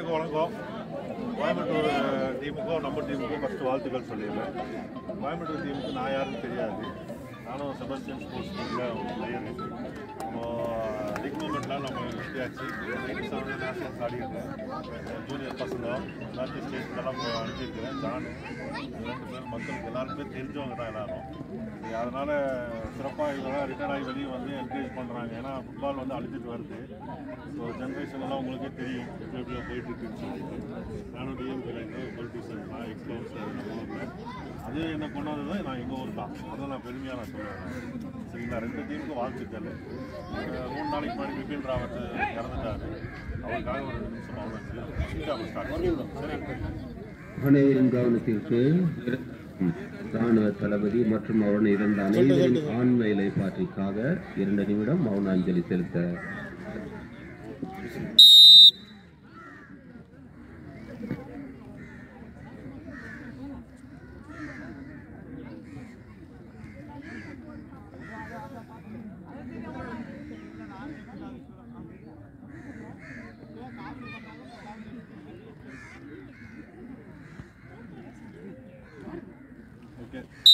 எல்லாருக்கும் வணக்கம் கோயம்புத்தூர் டீமுக்கும் நம்ம டீமுக்கும் ஃபஸ்ட்டு வாழ்த்துக்கள் சொல்லிடுறேன் கோயம்புத்தூர் டீமுக்கு நான் யாருன்னு தெரியாது நானும் செபஸ்டியன் ஸ்போர்ட்ஸ் டீமில் பிளேயரு நம்ம லீக் மூமெண்ட்லாம் நம்ம விட்டியாச்சு எயிட்டி செவன் நேஷனல்ஸ் ஆடிருக்கேன் ஜூனியர் பசங்க எல்லாத்தையும் ஸ்டேட்லலாம் அனுப்பியிருக்கிறேன் ஜான் இவங்க ரெண்டு பேரும் மக்களுக்கு எல்லாருக்குமே தெரிஞ்சவங்க தான் எல்லாரும் சரி, அதனால சிறப்பாக இதெல்லாம் ரிட்டையர் ஆகி வெளியே வந்து என்கரேஜ் பண்ணுறாங்க ஏன்னா ஃபுட்பால் வந்து அழிச்சிட்டு வருது ஸோ ஜென்ரேஷன் எல்லாம் உங்களுக்கே தெரியும் எப்படி எப்படியோ போயிட்டு இருக்குன்னு சொல்லிட்டு நானும் டிஎம்கேல இருந்தேன் பொலிட்டிஷியன் நான் எக்ஸ் கவுன்சிலர் நம்ம ஊரில் அது என்ன கொண்டாந்தது நான் எங்கள் ஊர் தான் அதை நான் பெருமையாக நான் சொல்லுவேன் சரிங்களா ரெண்டு டீமுக்கும் வாழ்த்துக்கள் அஹ் மூணு நாளைக்கு முன்னாடி பிபின் ராவத் இறந்துட்டாரு அவருக்காக ஒரு ரெண்டு நிமிஷம் அவங்க ஸ்டார்ட் சரி அனைவரின் கவனத்திற்கு ராணுவ தளபதி மற்றும் அவருடன் இருந்த அனைவரின் ஆண்மை இலைப்பாற்றிக்காக இரண்டு நிமிடம் மௌன அஞ்சலி செலுத்த ஓகே